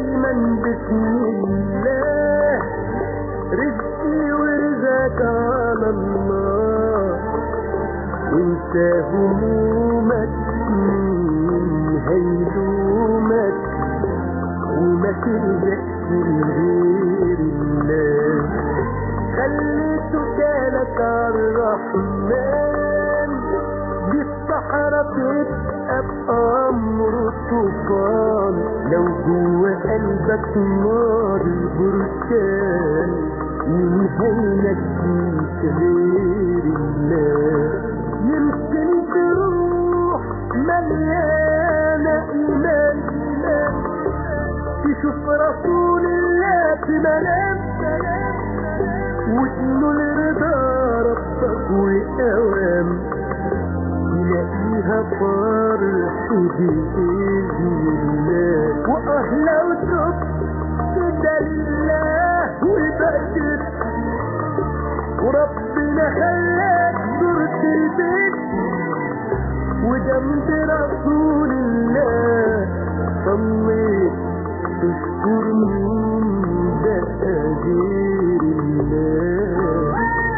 دايما بسم الله رزقي ورزقك على الله وانت همومك مين هيلومك وما تلجأش لغير الله خليت وكالك الرحمن دي الصحراء تبقى بأمر طوفان لو جوا قلبك نار بركان مين هينجيك غير الله يمكن تروح مليانة إيمان تشوف رسول الله في منام وتنول رضا ربك وأوام تلاقيها فرح بإذن الله وأهلا وتب كده لله وبقدر وربنا خلاك زرت البيت وجنب رسول الله صليت تشكر مين ده غير الله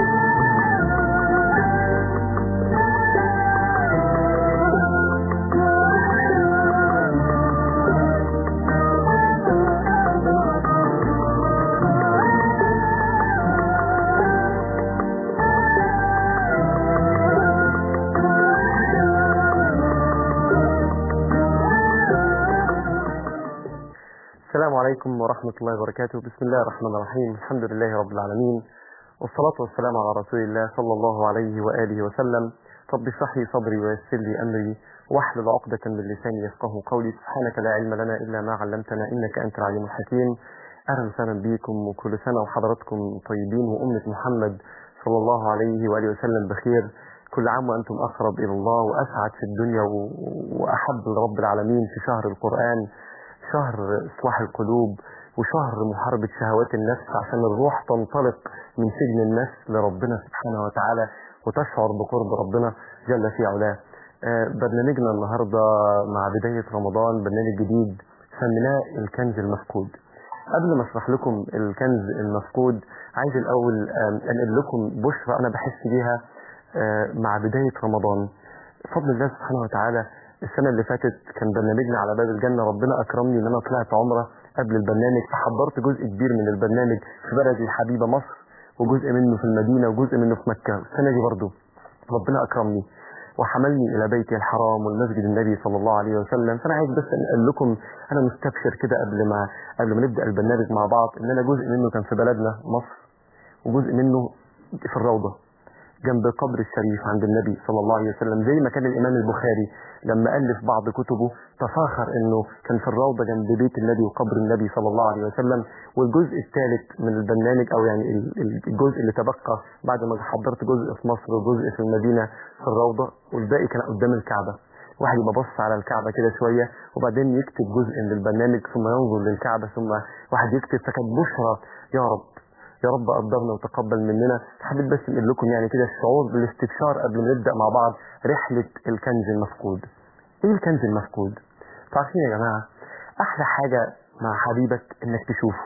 السلام عليكم ورحمة الله وبركاته بسم الله الرحمن الرحيم الحمد لله رب العالمين والصلاة والسلام على رسول الله صلى الله عليه وآله وسلم رب اشرح لي صدري ويسر لي أمري واحلل عقدة من لساني يفقه قولي سبحانك لا علم لنا إلا ما علمتنا إنك أنت العليم الحكيم أهلا وسهلا بكم وكل سنة وحضراتكم طيبين وأمة محمد صلى الله عليه وآله وسلم بخير كل عام وأنتم أقرب إلى الله وأسعد في الدنيا و- وأحب لرب العالمين في شهر القرآن شهر إصلاح القلوب وشهر محاربة شهوات النفس عشان الروح تنطلق من سجن النفس لربنا سبحانه وتعالى وتشعر بقرب ربنا جل في علاه آه، برنامجنا النهاردة مع بداية رمضان برنامج جديد سميناه الكنز المفقود قبل ما اشرح لكم الكنز المفقود عايز الاول آم، انقل لكم بشرى انا بحس بيها آه، مع بداية رمضان بفضل الله سبحانه وتعالى السنة اللي فاتت كان برنامجنا على باب الجنة ربنا أكرمني إن أنا طلعت عمرة قبل البرنامج فحضرت جزء كبير من البرنامج في بلدي الحبيبة مصر وجزء منه في المدينة وجزء منه في مكة السنة دي برضو ربنا أكرمني وحملني إلى بيتي الحرام والمسجد النبي صلى الله عليه وسلم فأنا عايز بس أقول لكم أنا مستبشر كده قبل ما قبل ما نبدأ البرنامج مع بعض إن أنا جزء منه كان في بلدنا مصر وجزء منه في الروضة جنب قبر الشريف عند النبي صلى الله عليه وسلم زي ما كان الإمام البخاري لما ألف بعض كتبه تفاخر إنه كان في الروضة جنب بيت النبي وقبر النبي صلى الله عليه وسلم والجزء الثالث من البرنامج أو يعني ال- ال- الجزء اللي تبقى بعد ما حضرت جزء في مصر وجزء في المدينة في الروضة والباقي كان قدام الكعبة واحد يبقى بص على الكعبة كده شوية وبعدين يكتب جزء من البرنامج ثم ينظر للكعبة ثم واحد يكتب فكانت بشرى يا رب يا رب قدرنا وتقبل مننا حبيت بس نقول لكم يعني كده الشعور بالاستبشار قبل ما نبدا مع بعض رحله الكنز المفقود ايه الكنز المفقود عارفين يا جماعه احلى حاجه مع حبيبك انك تشوفه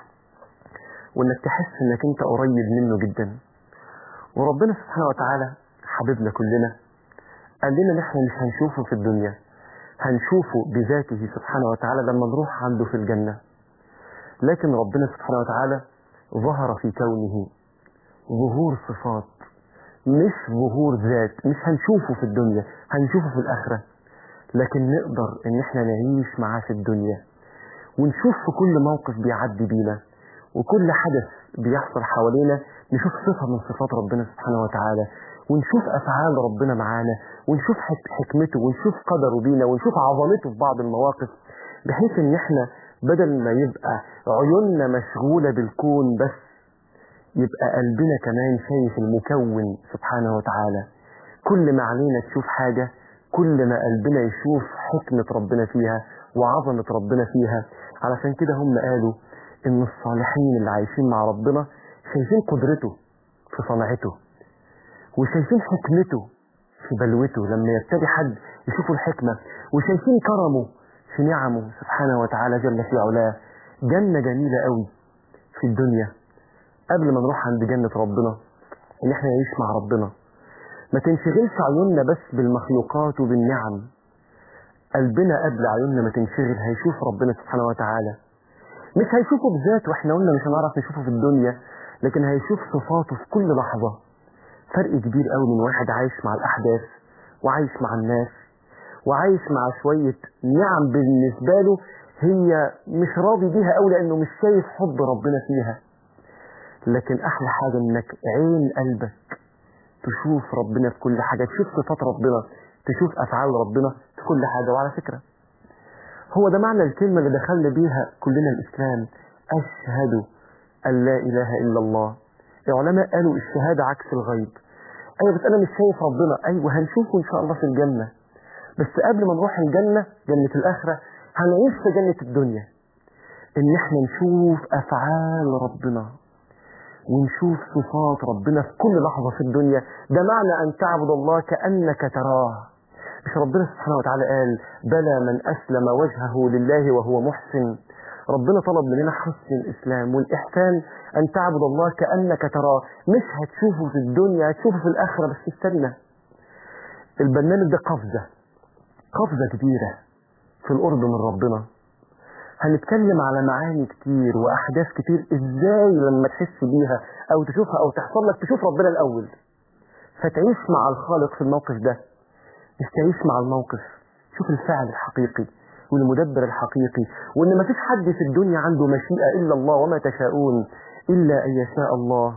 وانك تحس انك انت قريب منه جدا وربنا سبحانه وتعالى حبيبنا كلنا قال لنا ان احنا مش هنشوفه في الدنيا هنشوفه بذاته سبحانه وتعالى لما نروح عنده في الجنه لكن ربنا سبحانه وتعالى ظهر في كونه ظهور صفات مش ظهور ذات مش هنشوفه في الدنيا هنشوفه في الآخرة لكن نقدر ان احنا نعيش معاه في الدنيا ونشوف في كل موقف بيعدي بينا وكل حدث بيحصل حوالينا نشوف صفة من صفات ربنا سبحانه وتعالى ونشوف أفعال ربنا معانا ونشوف حك- حكمته ونشوف قدره بينا ونشوف عظمته في بعض المواقف بحيث ان احنا بدل ما يبقى عيوننا مشغولة بالكون بس يبقى قلبنا كمان شايف المكون سبحانه وتعالى كل ما علينا تشوف حاجة كل ما قلبنا يشوف حكمة ربنا فيها وعظمة ربنا فيها علشان كده هم قالوا ان الصالحين اللي عايشين مع ربنا شايفين قدرته في صنعته وشايفين حكمته في بلوته لما يبتدي حد يشوفوا الحكمة وشايفين كرمه في نعمه سبحانه وتعالى جل في علاه جنة جميلة قوي في الدنيا قبل ما نروح عند جنة ربنا ان احنا نعيش مع ربنا ما تنشغلش عيوننا بس بالمخلوقات وبالنعم قلبنا قبل عيوننا ما تنشغل هيشوف ربنا سبحانه وتعالى مش هيشوفه بذاته واحنا قلنا مش هنعرف نشوفه في الدنيا لكن هيشوف صفاته في كل لحظة فرق كبير قوي من واحد عايش مع الأحداث وعايش مع الناس وعايش مع شوية نعم بالنسبة له هي مش راضي بيها قوي لأنه مش شايف حب ربنا فيها لكن أحلى حاجة إنك عين قلبك تشوف ربنا في كل حاجة تشوف صفات ربنا تشوف أفعال ربنا في كل حاجة وعلى فكرة هو ده معنى الكلمة اللي دخلنا بيها كلنا الإسلام أشهد أن لا إله إلا الله العلماء قالوا الشهادة عكس الغيب أيوة بس أنا مش شايف ربنا أيوة هنشوفه إن شاء الله في الجنة بس قبل ما نروح الجنة جنة الآخرة هنعيش في جنة الدنيا إن إحنا نشوف أفعال ربنا ونشوف صفات ربنا في كل لحظة في الدنيا ده معنى أن تعبد الله كأنك تراه مش ربنا سبحانه وتعالى قال بلى من أسلم وجهه لله وهو محسن ربنا طلب مننا حسن الإسلام والإحسان أن تعبد الله كأنك تراه مش هتشوفه في الدنيا هتشوفه في الآخرة بس استنى البرنامج ده قفزة قفزة كبيرة في القرب من ربنا هنتكلم على معاني كتير وأحداث كتير إزاي لما تحس بيها أو تشوفها أو تحصل لك تشوف ربنا الأول فتعيش مع الخالق في الموقف ده مش تعيش مع الموقف شوف الفعل الحقيقي والمدبر الحقيقي وان ما فيش حد في الدنيا عنده مشيئة الا الله وما تشاءون الا ان يشاء الله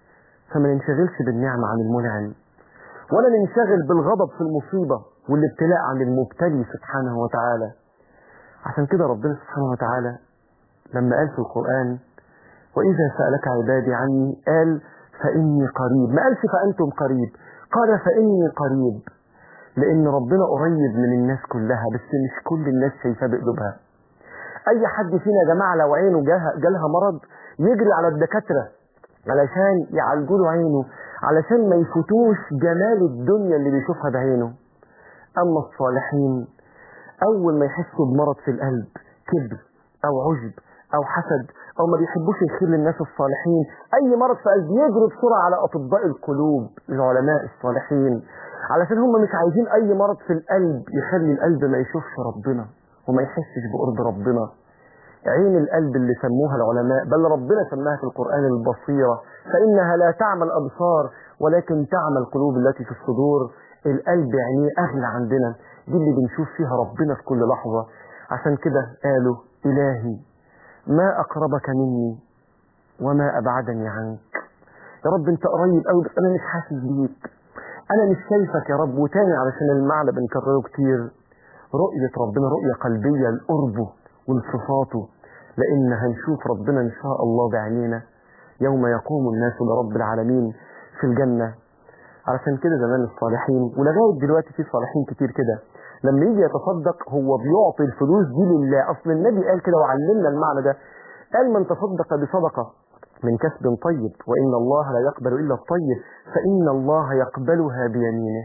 فما ننشغلش بالنعمة عن المنعم ولا ننشغل بالغضب في المصيبة والابتلاء عن المبتلي سبحانه وتعالى عشان كده ربنا سبحانه وتعالى لما قال في القرآن وإذا سألك عبادي عني قال فإني قريب ما قالش فأنتم قريب قال فإني قريب لان ربنا قريب من الناس كلها بس مش كل الناس شايفاه بقلوبها اي حد فينا يا جماعه لو عينه جالها, جالها مرض يجري على الدكاتره علشان يعالجوا له عينه علشان ما يفوتوش جمال الدنيا اللي بيشوفها بعينه اما الصالحين اول ما يحسوا بمرض في القلب كبر او عجب او حسد او ما بيحبوش الخير للناس الصالحين اي مرض في قلب يجري بسرعه على اطباء القلوب العلماء الصالحين علشان هم مش عايزين اي مرض في القلب يخلي القلب ما يشوفش ربنا وما يحسش بقرب ربنا عين القلب اللي سموها العلماء بل ربنا سماها في القرآن البصيرة فإنها لا تعمى الأبصار ولكن تعمى القلوب التي في الصدور القلب عينيه أغلى عندنا دي اللي بنشوف فيها ربنا في كل لحظة عشان كده قالوا إلهي ما أقربك مني وما أبعدني عنك يا رب أنت قريب أوي بس أنا مش حاسس بيك انا مش شايفك يا رب وتاني علشان المعنى بنكرره كتير رؤية ربنا رؤية قلبية لقربه ولصفاته لان هنشوف ربنا ان شاء الله بعينينا يوم يقوم الناس لرب العالمين في الجنة علشان كده زمان الصالحين ولغاية دلوقتي في صالحين كتير كده لما يجي يتصدق هو بيعطي الفلوس دي لله اصل النبي قال كده وعلمنا المعنى ده قال من تصدق بصدقة من كسب طيب وإن الله لا يقبل إلا الطيب فإن الله يقبلها بيمينه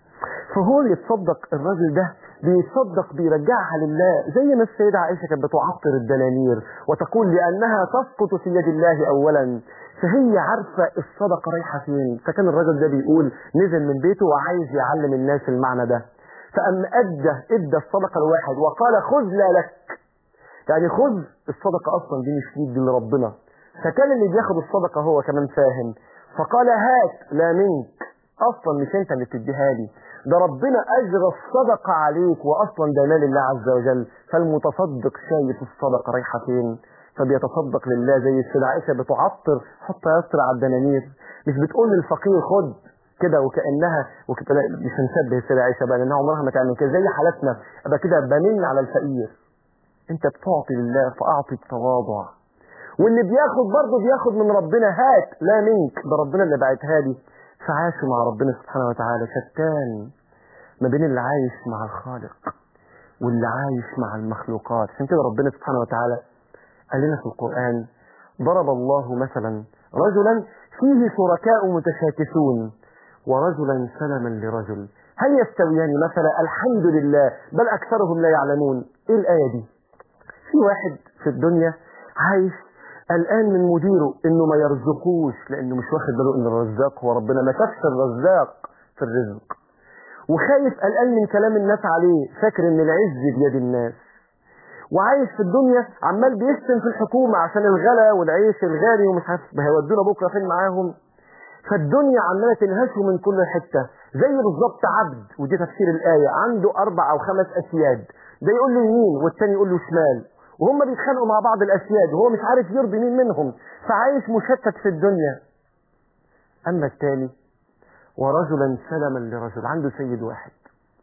فهو اللي يتصدق الراجل ده بيتصدق بيرجعها لله زي ما السيدة عائشة كانت بتعطر الدنانير وتقول لأنها تسقط في يد الله أولا فهي عارفة الصدقة رايحة فين فكان الراجل ده بيقول نزل من بيته وعايز يعلم الناس المعنى ده فأم أدى إدى الصدقة الواحد وقال خذ لا لك يعني خذ الصدقة أصلا دي مش ليك دي لربنا فكان اللي بياخد الصدقة هو كمان فاهم فقال هات لا منك اصلا مش انت اللي بتديها لي ده ربنا اجرى الصدقة عليك واصلا ده مال الله عز وجل فالمتصدق شايف الصدقة رايحة فين فبيتصدق لله زي السيدة عائشة بتعطر حط يسر على الدنانير مش بتقول للفقير خد كده وكانها وكده لا مش هنشبه السيدة عائشة بقى لانها عمرها ما تعمل كده زي حالتنا ابقى كده بمن على الفقير انت بتعطي لله فاعطي بتواضع واللي بياخد برضه بياخد من ربنا هات لا منك ده ربنا اللي بعتها لي فعاشوا مع ربنا سبحانه وتعالى شتان ما بين اللي عايش مع الخالق واللي عايش مع المخلوقات عشان كده ربنا سبحانه وتعالى قال لنا في القرآن ضرب الله مثلا رجلا فيه شركاء متشاكسون ورجلا سلما لرجل هل يستويان مثلا الحمد لله بل أكثرهم لا يعلمون إيه الآية دي في واحد في الدنيا عايش قلقان من مديره انه ما يرزقوش لانه مش واخد باله ان الرزاق هو ربنا ما شافش الرزاق في الرزق وخايف قلقان من كلام الناس عليه فاكر ان العز بيد الناس وعايش في الدنيا عمال بيشتم في الحكومة عشان الغلا والعيش الغالي ومش عارف هيودونا بكرة فين معاهم فالدنيا عمالة تنهشه من كل حتة زي بالظبط عبد ودي تفسير الآية عنده أربع أو خمس أسياد ده يقول له يمين والتاني يقول له شمال وهم بيتخانقوا مع بعض الأسياد وهو مش عارف يرضي مين منهم فعايش مشتت في الدنيا أما التاني ورجلا سلما لرجل عنده سيد واحد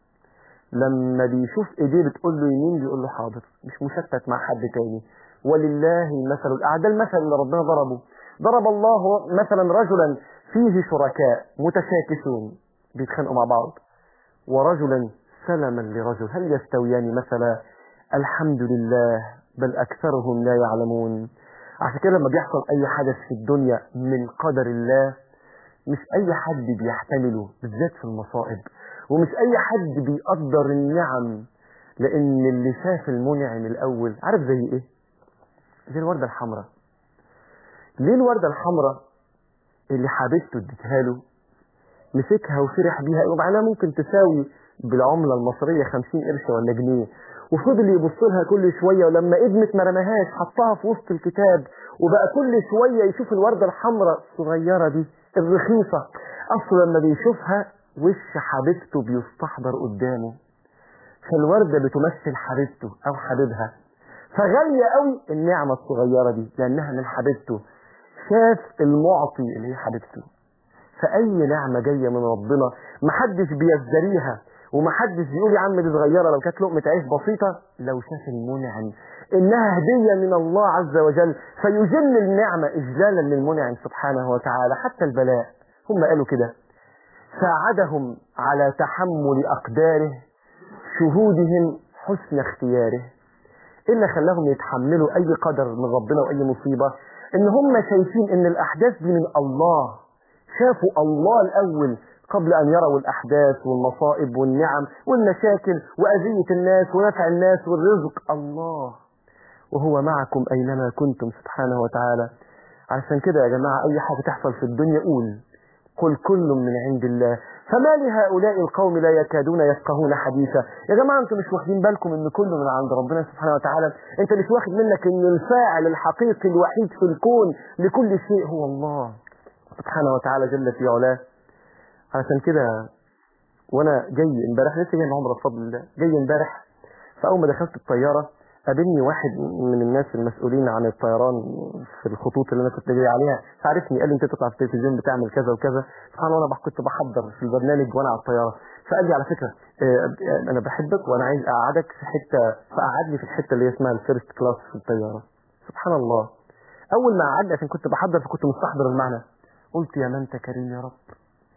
لما بيشوف ايديه بتقول له يمين بيقول له حاضر مش مشتت مع حد تاني ولله المثل الاعلى ده المثل اللي ربنا ضربه ضرب الله مثلا رجلا فيه شركاء متشاكسون بيتخانقوا مع بعض ورجلا سلما لرجل هل يستويان مثلا الحمد لله بل اكثرهم لا يعلمون عشان كده لما بيحصل اي حدث في الدنيا من قدر الله مش اي حد بيحتمله بالذات في المصائب ومش اي حد بيقدر النعم لان اللي شاف المنعم الاول عارف زي ايه زي الوردة الحمراء ليه الوردة الحمراء اللي حبيبته اديتها له مسكها وفرح بيها ومعناها ممكن تساوي بالعملة المصرية 50 قرش ولا جنيه وفضل يبص لها كل شوية ولما ادمت ما رماهاش حطها في وسط الكتاب وبقى كل شوية يشوف الوردة الحمراء الصغيرة دي الرخيصة اصلا لما بيشوفها وش حبيبته بيستحضر قدامه فالوردة بتمثل حبيبته او حبيبها فغالية قوي النعمة الصغيرة دي لانها من حبيبته شاف المعطي اللي هي حبيبته فأي نعمة جاية من ربنا محدش بيزدريها ومحدش بيقول يا عم دي صغيرة لو كانت لقمة عيش بسيطة لو شاف المنعم إنها هدية من الله عز وجل فيجل النعمة إجلالا للمنعم سبحانه وتعالى حتى البلاء هم قالوا كده ساعدهم على تحمل أقداره شهودهم حسن اختياره إيه اللي خلاهم يتحملوا أي قدر من ربنا وأي مصيبة إن هم شايفين إن الأحداث دي من الله شافوا الله الأول قبل أن يروا الأحداث والمصائب والنعم والمشاكل وأذية الناس ونفع الناس والرزق الله وهو معكم أينما كنتم سبحانه وتعالى علشان كده يا جماعة أي حاجة تحصل في الدنيا قول قل كل من عند الله فما لهؤلاء القوم لا يكادون يفقهون حديثا يا جماعة انتم مش واخدين بالكم ان كله من عند ربنا سبحانه وتعالى انت مش واخد منك ان الفاعل الحقيقي الوحيد في الكون لكل شيء هو الله سبحانه وتعالى جل في علاه علشان كده وانا جاي امبارح لسه جاي من عمره بفضل الله جاي امبارح فاول ما دخلت الطياره قابلني واحد من الناس المسؤولين عن الطيران في الخطوط اللي انا كنت جاي عليها فعرفني قال لي انت تطلع في التلفزيون بتعمل كذا وكذا سبحان الله انا كنت بحضر في البرنامج وانا على الطياره فقال لي على فكره اه انا بحبك وانا عايز اقعدك في حته فقعدني في الحته اللي هي اسمها الفيرست كلاس في الطياره سبحان الله اول ما قعدني عشان كنت بحضر فكنت مستحضر المعنى قلت يا من انت كريم يا رب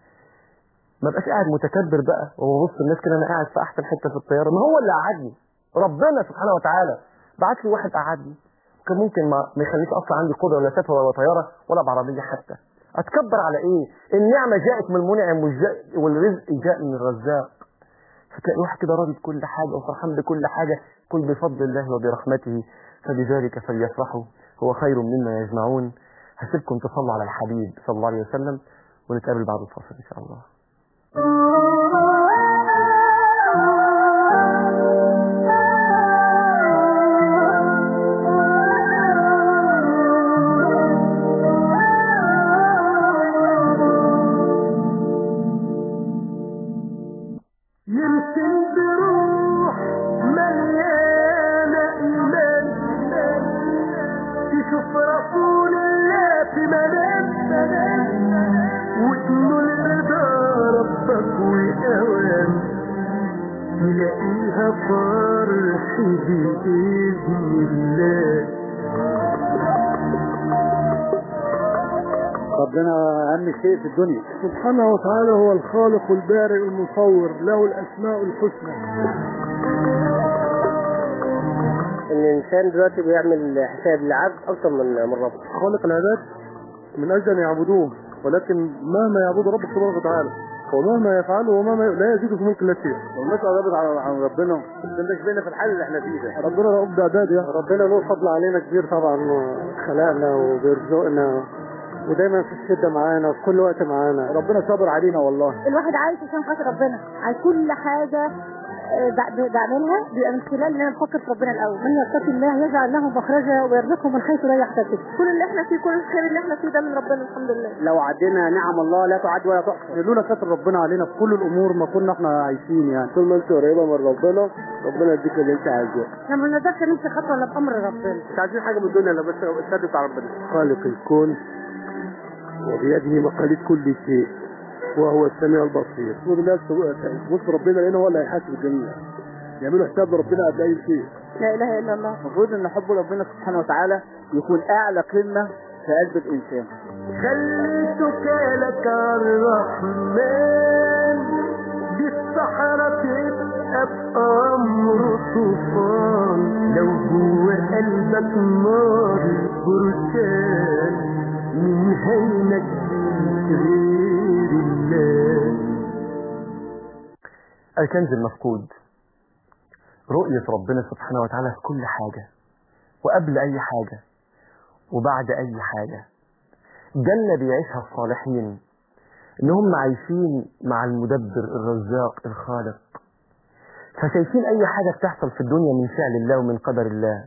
ما بقاش قاعد متكبر بقى وببص الناس كده انا قاعد في احسن حته في الطياره ما هو اللي قعدني ربنا سبحانه وتعالى بعت لي واحد قعدني كان ممكن ما, ما يخليش اصلا عندي قدره ولا سفر ولا طياره ولا بعربيه حتى اتكبر على ايه النعمه جاءت من المنعم والج- والرزق جاء من الرزاق فتلاقي واحد كده راضي بكل حاجه وفرحان بكل حاجه كل بفضل الله وبرحمته فبذلك فليفرحوا هو خير مما يجمعون هسيبكم تصلوا على الحبيب صلى الله عليه وسلم ونتقابل بعد الفاصل ان شاء الله يرسم بروح مليانة إيمان تشوف رسول الله في منام وتنول رضا ربك وأوام تلاقيها فرح بإذن الله ربنا اهم شيء في الدنيا سبحانه وتعالى هو الخالق البارئ المصور له الأسماء الحسنى ان الانسان دلوقتي بيعمل حساب للعبد اكتر من من ربه خالق العباد من أجل أن يعبدوه ولكن مهما يعبدوا ربك تبارك وتعالى ومهما يفعلوا ومهما لا يزيد في ملك الا شيء والناس قربت عن عن ربنا ما كناش بينا في الحال اللي احنا فيه ده ربنا رب اعداد يا ربنا له فضل علينا كبير طبعا خلقنا وبيرزقنا ودايما في الشده معانا وفي كل وقت معانا ربنا صبر علينا والله الواحد عايش عشان خاطر ربنا عايز كل حاجة آه، ب- ب- بعملها بيبقى من خلال ان انا بفكر في ربنا الاول من يتقي الله يجعل له مخرجا ويرزقه من حيث لا يحتسب كل اللي احنا فيه كل الخير اللي احنا فيه ده من ربنا الحمد لله لو عدينا نعم الله لا تعد ولا تحصى لولا ستر ربنا علينا في كل الامور ما كنا احنا عايشين يعني طول ما انت قريبه من ربنا ربنا يديك اللي انت عايزاه احنا ما نقدرش نمشي خطوه الا بامر ربنا مش عايزين حاجه من الدنيا الا بس السد بتاع ربنا خالق الكون وبيده مقاليد كل شيء وهو السميع البصير خذ الناس بص ربنا لان هو اللي هيحاسب الجميع يعملوا حساب لربنا قبل اي شيء لا اله الا الله المفروض ان حب ربنا سبحانه وتعالى يكون اعلى قمه في قلب الانسان خليتك لك الرحمن دي الصحراء تبقى بأمر طوفان لو جوه قلبك نار بركان من هينك غير الله الكنز المفقود رؤية ربنا سبحانه وتعالى في كل حاجة وقبل أي حاجة وبعد أي حاجة جنة بيعيشها الصالحين إن هم عايشين مع المدبر الرزاق الخالق فشايفين أي حاجة بتحصل في الدنيا من فعل الله ومن قدر الله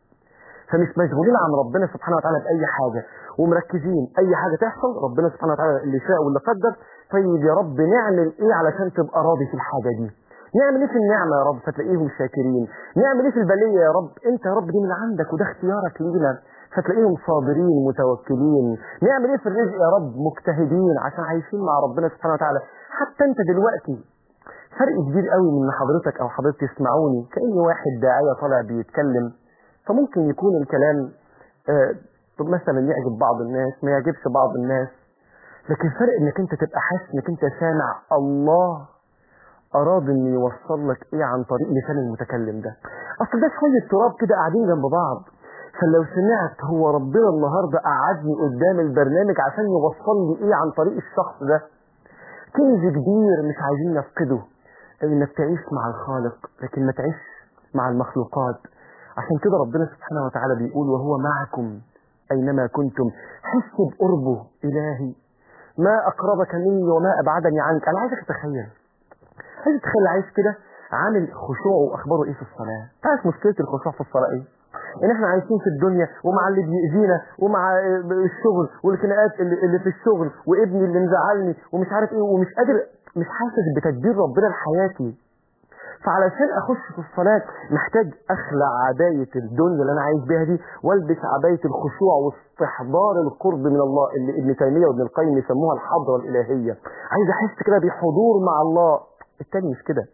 فمش مشغولين عن ربنا سبحانه وتعالى بأي حاجة ومركزين أي حاجة تحصل ربنا سبحانه وتعالى اللي شاء واللي قدر طيب يا رب نعمل إيه علشان تبقى راضي في الحاجة دي نعمل ايه في النعمة يا رب فتلاقيهم شاكرين نعمل ايه في البلية يا رب انت يا رب دي من عندك وده اختيارك لينا فتلاقيهم صابرين متوكلين نعمل ايه في الرزق يا رب مجتهدين عشان عايشين مع ربنا سبحانه وتعالى حتى انت دلوقتي فرق كبير قوي من إن حضرتك او حضرتك تسمعوني كأي واحد داعية طالع بيتكلم فممكن يكون الكلام آه طب مثلا يعجب بعض الناس ما يعجبش بعض الناس لكن فرق انك انت تبقى حاسس انك انت سامع الله اراد ان يوصل لك ايه عن طريق لسان المتكلم ده اصل ده شويه تراب كده قاعدين جنب بعض فلو سمعت هو ربنا النهارده قعدني قدام البرنامج عشان يوصل لي ايه عن طريق الشخص ده كنز كبير مش عايزين نفقده انك تعيش مع الخالق لكن ما تعيش مع المخلوقات عشان كده ربنا سبحانه وتعالى بيقول وهو معكم اينما كنتم حسوا بقربه الهي ما اقربك مني وما ابعدني عنك انا عايزك تتخيل عايز تتخيل عايش كده عامل خشوع واخباره ايه في الصلاه تعرف مشكله الخشوع في الصلاه ايه ان احنا عايشين في الدنيا ومع اللي بيأذينا ومع الشغل والخناقات اللي, اللي في الشغل وابني اللي مزعلني ومش عارف ايه ومش قادر مش حاسس بتدبير ربنا لحياتي فعلشان اخش في الصلاة محتاج اخلع عباية الدنيا اللي انا عايش بيها دي والبس عباية الخشوع واستحضار القرب من الله اللي ابن تيمية وابن القيم يسموها الحضرة الالهية عايز احس كده بحضور مع الله التاني مش كده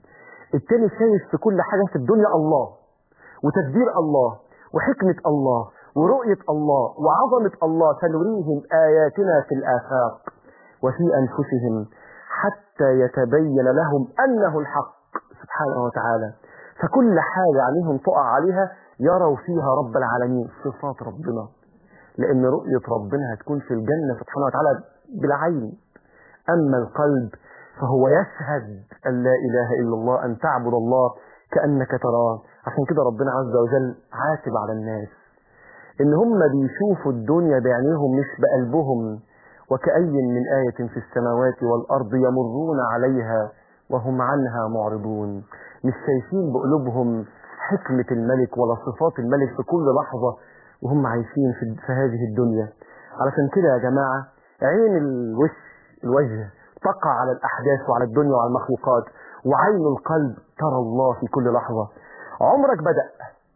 التاني شايف في كل حاجة في الدنيا الله وتدبير الله وحكمة الله ورؤية الله وعظمة الله سنريهم آياتنا في الآفاق وفي أنفسهم حتى يتبين لهم أنه الحق سبحانه وتعالى فكل حاجة عليهم تقع عليها يروا فيها رب العالمين صفات ربنا لأن رؤية ربنا هتكون في الجنة سبحانه وتعالى بالعين أما القلب فهو يشهد أن لا إله إلا الله أن تعبد الله كأنك تراه عشان كده ربنا عز وجل عاتب على الناس إن هم بيشوفوا الدنيا بعينيهم مش بقلبهم وكأي من آية في السماوات والأرض يمرون عليها وهم عنها معرضون مش شايفين بقلوبهم حكمة الملك ولا صفات الملك في كل لحظة وهم عايشين في, في هذه الدنيا علشان كده يا جماعة عين الوش الوجه تقع على الأحداث وعلى الدنيا وعلى المخلوقات وعين القلب ترى الله في كل لحظة عمرك بدأ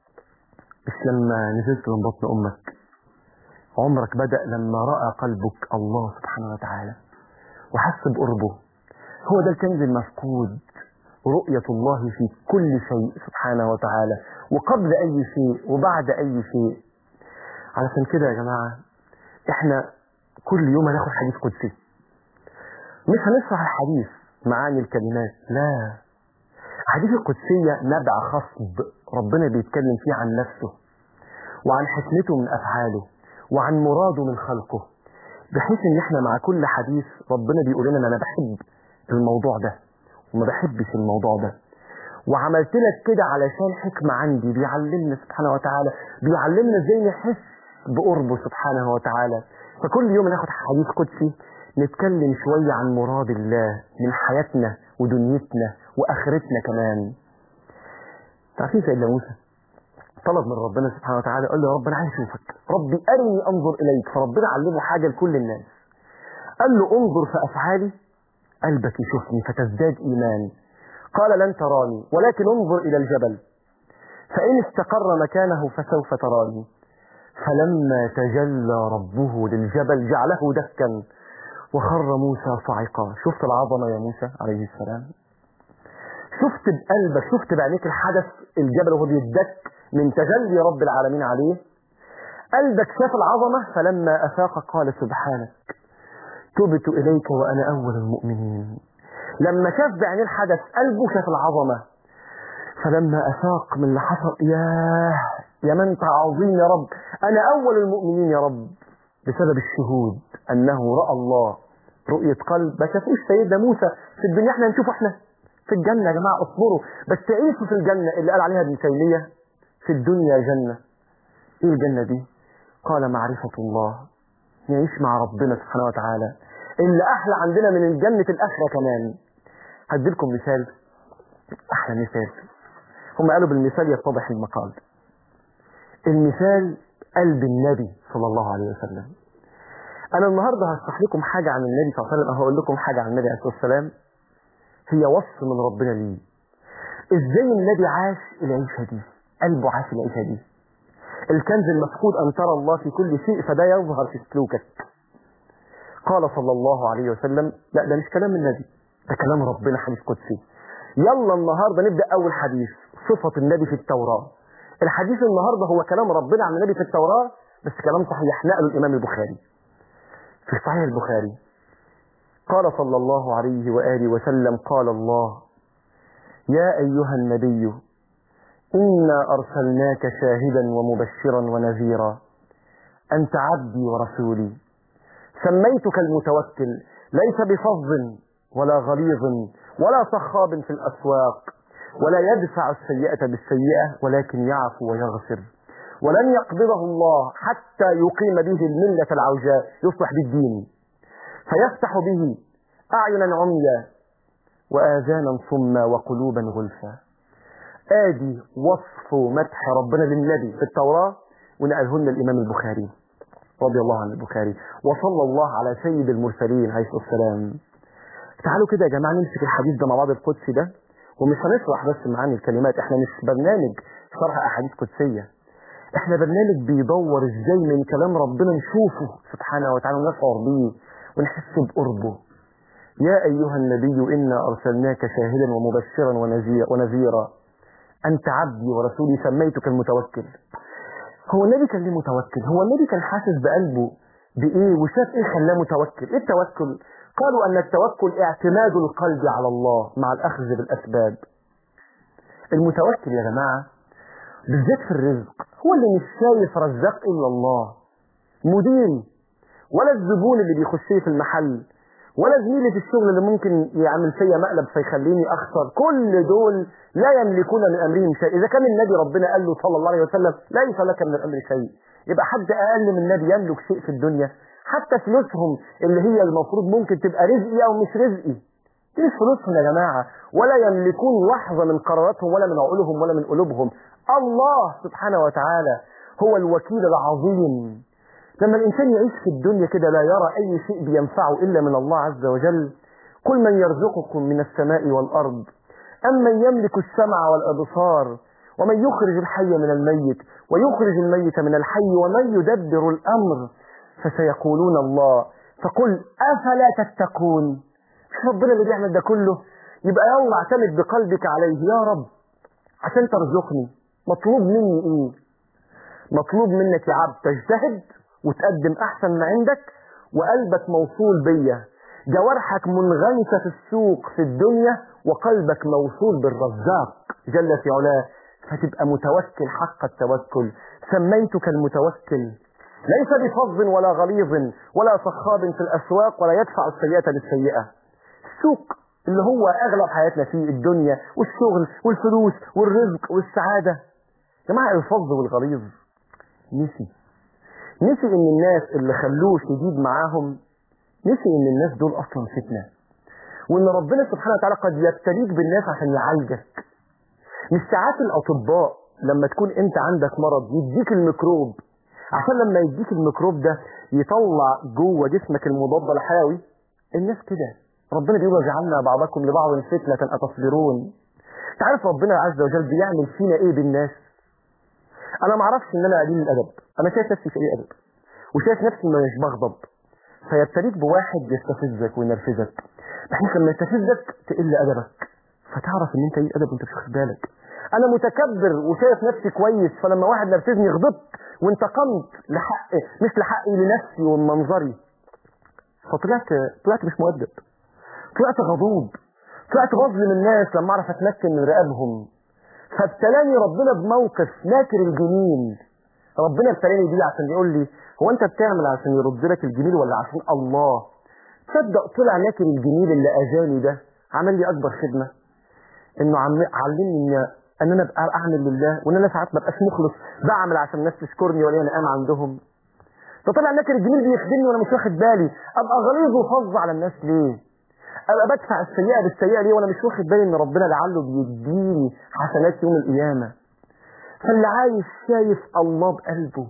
مش لما نزلت من بطن أمك عمرك بدأ لما رأى قلبك الله سبحانه وتعالى وحس بقربه هو ده الكنز المفقود رؤية الله في كل شيء سبحانه وتعالى وقبل أي شيء وبعد أي شيء علشان كده يا جماعة احنا كل يوم هناخد حديث قدسي مش هنشرح الحديث معاني الكلمات لا حديث القدسية نبع خصب ربنا بيتكلم فيه عن نفسه وعن حكمته من أفعاله وعن مراده من خلقه بحيث ان احنا مع كل حديث ربنا بيقول لنا انا بحب الموضوع ده وما بحبش الموضوع ده وعملت لك كده علشان حكمة عندي بيعلمنا سبحانه وتعالى بيعلمنا ازاي نحس بقربه سبحانه وتعالى فكل يوم ناخد حديث قدسي نتكلم شوية عن مراد الله من حياتنا ودنيتنا وآخرتنا كمان تعرفين سيدنا موسى طلب من ربنا سبحانه وتعالى قال له يا رب انا عايز اشوفك ربي ارني انظر اليك فربنا علمه حاجه لكل الناس قال له انظر في افعالي قلبك يشوفني فتزداد ايمان قال لن تراني ولكن انظر الى الجبل فان استقر مكانه فسوف تراني فلما تجلى ربه للجبل جعله دكا وخر موسى صعقا شفت العظمه يا موسى عليه السلام شفت بقلبك شفت بعينيك الحدث الجبل وهو بيدك من تجلي رب العالمين عليه قلبك شاف العظمة فلما أفاق قال سبحانك تبت إليك وأنا أول المؤمنين لما شاف بعينيه الحدث قلبه شاف العظمة فلما أفاق من اللي حصل ياه يا من انت عظيم يا رب أنا أول المؤمنين يا رب بسبب الشهود أنه رأى الله رؤية قلب ما شافوش سيدنا موسى في الدنيا احنا نشوفه احنا في الجنة يا جماعة اصبروا بس تعيشوا في الجنة اللي قال عليها ابن تيمية في الدنيا جنة ايه الجنة دي قال معرفة الله نعيش مع ربنا سبحانه وتعالى اللي احلى عندنا من الجنة الاخرة كمان هديلكم مثال احلى مثال هم قالوا بالمثال يتضح المقال المثال قلب النبي صلى الله عليه وسلم انا النهارده هشرح لكم حاجه عن النبي صلى الله عليه وسلم هقول لكم حاجه عن النبي عليه الصلاه والسلام هي وصف من ربنا ليه ازاي النبي عاش العيشه دي قلبه عاش العيشه دي الكنز المفقود ان ترى الله في كل شيء فده يظهر في سلوكك قال صلى الله عليه وسلم لا ده مش كلام النبي ده كلام ربنا حديث قدسي يلا النهارده نبدا اول حديث صفه النبي في التوراه الحديث النهارده هو كلام ربنا عن النبي في التوراه بس كلام صحيح نقله الامام البخاري في صحيح البخاري قال صلى الله عليه وآله وسلم قال الله يا أيها النبي إنا أرسلناك شاهدا ومبشرا ونذيرا أنت عبدي ورسولي سميتك المتوكل ليس بفظ ولا غليظ ولا صخاب في الأسواق ولا يدفع السيئة بالسيئة ولكن يعفو ويغفر ولن يقبضه الله حتى يقيم به الملة العوجاء يصلح بالدين فيفتح به أعينا عميا وآذانا صما وقلوبا غلفا آدي وصف مدح ربنا للنبي في التوراة ونقله لنا الإمام البخاري رضي الله عن البخاري وصلى الله على سيد المرسلين عليه الصلاة والسلام تعالوا كده يا جماعة نمسك الحديث ده مع بعض القدسي ده ومش هنشرح بس معاني الكلمات احنا مش برنامج شرح أحاديث قدسية احنا برنامج بيدور ازاي من كلام ربنا نشوفه سبحانه وتعالى ونشعر بيه ونحس بقربه يا أيها النبي إنا أرسلناك شاهدا ومبشرا ونذيرا ونذيرا أنت عبدي ورسولي سميتك المتوكل هو النبي كان ليه متوكل هو النبي كان حاسس بقلبه بإيه وشاف إيه خلاه متوكل إيه التوكل قالوا أن التوكل اعتماد القلب على الله مع الأخذ بالأسباب المتوكل يا جماعة بالذات في الرزق هو اللي مش شايف رزاق إلا الله مديري ولا الزبون اللي بيخش لي في المحل ولا زميلي في الشغل اللي ممكن يعمل فيا مقلب فيخليني اخسر كل دول لا يملكون من امرهم شيء اذا كان النبي ربنا قال له صلى الله عليه وسلم ليس لك من الامر شيء يبقى حد اقل من النبي يملك شيء في الدنيا حتى فلوسهم اللي هي المفروض ممكن تبقى رزقي او مش رزقي دي مش فلوسهم يا جماعه ولا يملكون لحظه من قراراتهم ولا من عقولهم ولا من قلوبهم الله سبحانه وتعالى هو الوكيل العظيم لما الإنسان يعيش في الدنيا كده لا يرى أي شيء بينفعه إلا من الله عز وجل كل من يرزقكم من السماء والأرض أمن يملك السمع والأبصار ومن يخرج الحي من الميت ويخرج الميت من الحي ومن يدبر الأمر فسيقولون الله فقل أفلا تتقون مش ربنا اللي بيعمل ده كله يبقى يلا اعتمد بقلبك عليه يا رب عشان ترزقني مطلوب مني ايه مطلوب منك يا عبد تجتهد وتقدم احسن ما عندك وقلبك موصول بيا جوارحك منغمسه في السوق في الدنيا وقلبك موصول بالرزاق جل في علاه فتبقى متوكل حق التوكل سميتك المتوكل ليس بفظ ولا غليظ ولا صخاب في الاسواق ولا يدفع السيئه بالسيئه السوق اللي هو اغلب حياتنا فيه الدنيا والشغل والفلوس والرزق والسعادة يا جماعة الفظ والغليظ نسي نسي ان الناس اللي خلوه شديد معاهم نسي ان الناس دول اصلا فتنة وان ربنا سبحانه وتعالى قد يبتليك بالناس عشان يعالجك مش ساعات الاطباء لما تكون انت عندك مرض يديك الميكروب عشان لما يديك الميكروب ده يطلع جوه جسمك المضاد الحيوي الناس كده ربنا بيقول وجعلنا بعضكم لبعض فتنة أتصبرون تعرف ربنا عز وجل بيعمل فينا ايه بالناس انا ما اعرفش ان انا قليل الادب انا شايف نفسي في ايه ادب وشايف نفسي مش بغضب فيبتليك بواحد يستفزك وينرفزك بحيث لما يستفزك تقل ادبك فتعرف ان انت ايه ادب وانت مش واخد بالك انا متكبر وشايف نفسي كويس فلما واحد نرفزني غضبت وانتقمت لحق مش لحقي لنفسي ومنظري فطلعت طلعت مش مؤدب طلعت غضوب طلعت بظلم الناس لما اعرف اتمكن من رقابهم فابتلاني ربنا بموقف ناكر الجميل ربنا ابتلاني بيه عشان يقول لي هو انت بتعمل عشان يرد لك الجميل ولا عشان الله تصدق طلع ناكر الجميل اللي اذاني ده عمل لي اكبر خدمه انه عم- علمني ان ان انا ابقى اعمل لله وان انا ساعات ما ابقاش مخلص بعمل عشان الناس تشكرني ولا انا قام عندهم فطلع ناكر الجميل بيخدمني وانا مش واخد بالي ابقى غليظ وفظ على الناس ليه ابقى بدفع السيئه بالسيئه ليه وانا مش واخد بالي ان ربنا لعله بيديني حسنات يوم القيامه فاللي عايش شايف الله بقلبه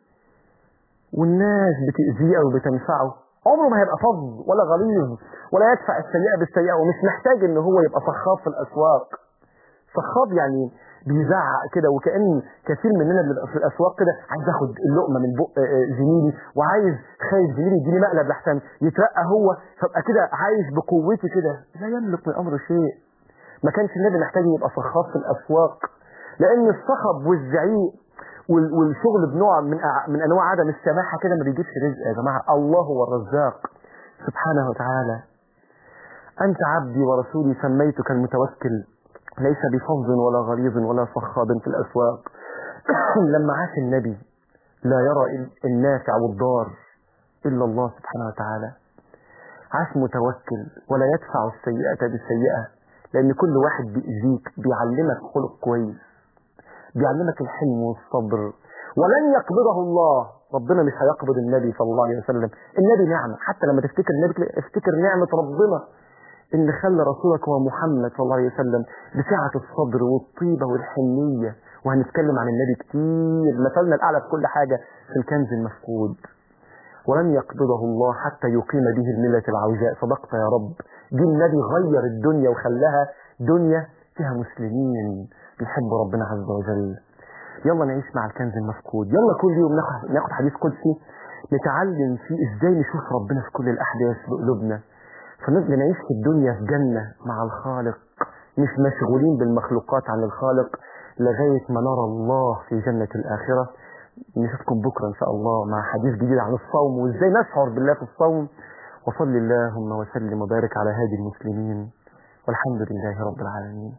والناس بتأذيه او بتنفعه عمره ما هيبقى فظ ولا غليظ ولا يدفع السيئه بالسيئه ومش محتاج ان هو يبقى صخاب في الاسواق صخاب يعني بيزعق كده وكأن كثير مننا بنبقى في الاسواق كده عايز اخد اللقمه من بق آه، آه، زميلي وعايز خايف زميلي يديني مقلب لحسن يترقى هو فابقى كده عايش بقوتي كده لا يملك من امر شيء ما كانش النبي محتاج يبقى صخاب في الاسواق لان الصخب والزعيق وال- والشغل بنوع من أع- من انواع عدم السماحه كده ما بيجيبش رزق يا جماعه الله هو الرزاق سبحانه وتعالى انت عبدي ورسولي سميتك المتوكل ليس بفظ ولا غليظ ولا صخاب في الاسواق لما عاش النبي لا يرى ال- النافع والضار الا الله سبحانه وتعالى عاش متوكل ولا يدفع السيئه بالسيئه لان كل واحد بيأذيك بيعلمك خلق كويس بيعلمك الحلم والصبر ولن يقبضه الله ربنا مش هيقبض النبي صلى الله عليه وسلم النبي نعمة حتى لما تفتكر النبي كده افتكر نعمة ربنا ان خلى رسولك هو محمد صلى الله عليه وسلم بسعة الصدر والطيبة والحنية وهنتكلم عن النبي كتير مثلنا الأعلى في كل حاجة في الكنز المفقود ولن يقبضه الله حتى يقيم به الملة العوجاء صدقت يا رب دي النبي غير الدنيا وخلاها دنيا فيها مسلمين بيحبوا ربنا عز وجل يلا نعيش مع الكنز المفقود يلا كل يوم ناخد, ناخد حديث قدسي نتعلم فيه ازاي نشوف ربنا في كل الاحداث بقلوبنا فنبقى نعيش في الدنيا في جنة مع الخالق مش مشغولين بالمخلوقات عن الخالق لغاية ما نرى الله في جنة الآخرة نشوفكم بكرة إن شاء الله مع حديث جديد عن الصوم وإزاي نشعر بالله في الصوم وصل اللهم وسلم وبارك على هادي المسلمين والحمد لله رب العالمين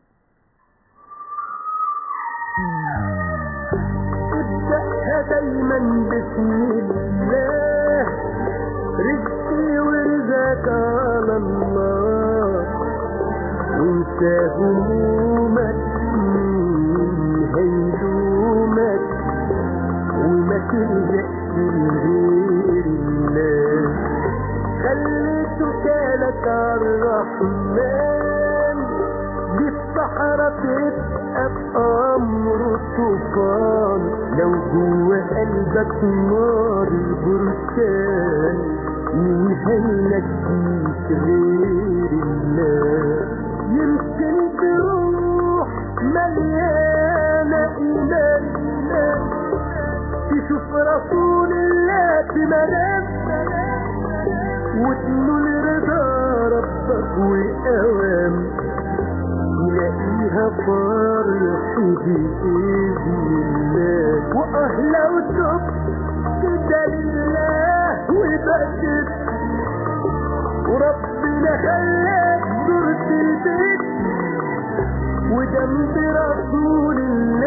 ابدأها دايما بسم الله رزقي ورزقك على الله وانسى همومك مين هيلومك وما تلجأش لغير الله خليت وكالك الرحمن دي الصحراء تبقى بأمر طوفان لو جوه قلبك نار البركان مين هينجيك غير الله يمكن تروح مليانة إيمان تشوف رسول الله في منام وتنول رضا ربك وأوام تلاقيها فرح بإذن الله وأهلا وتب كده لله وبدت وربنا خلاك زرت البيت وجنب رسول الله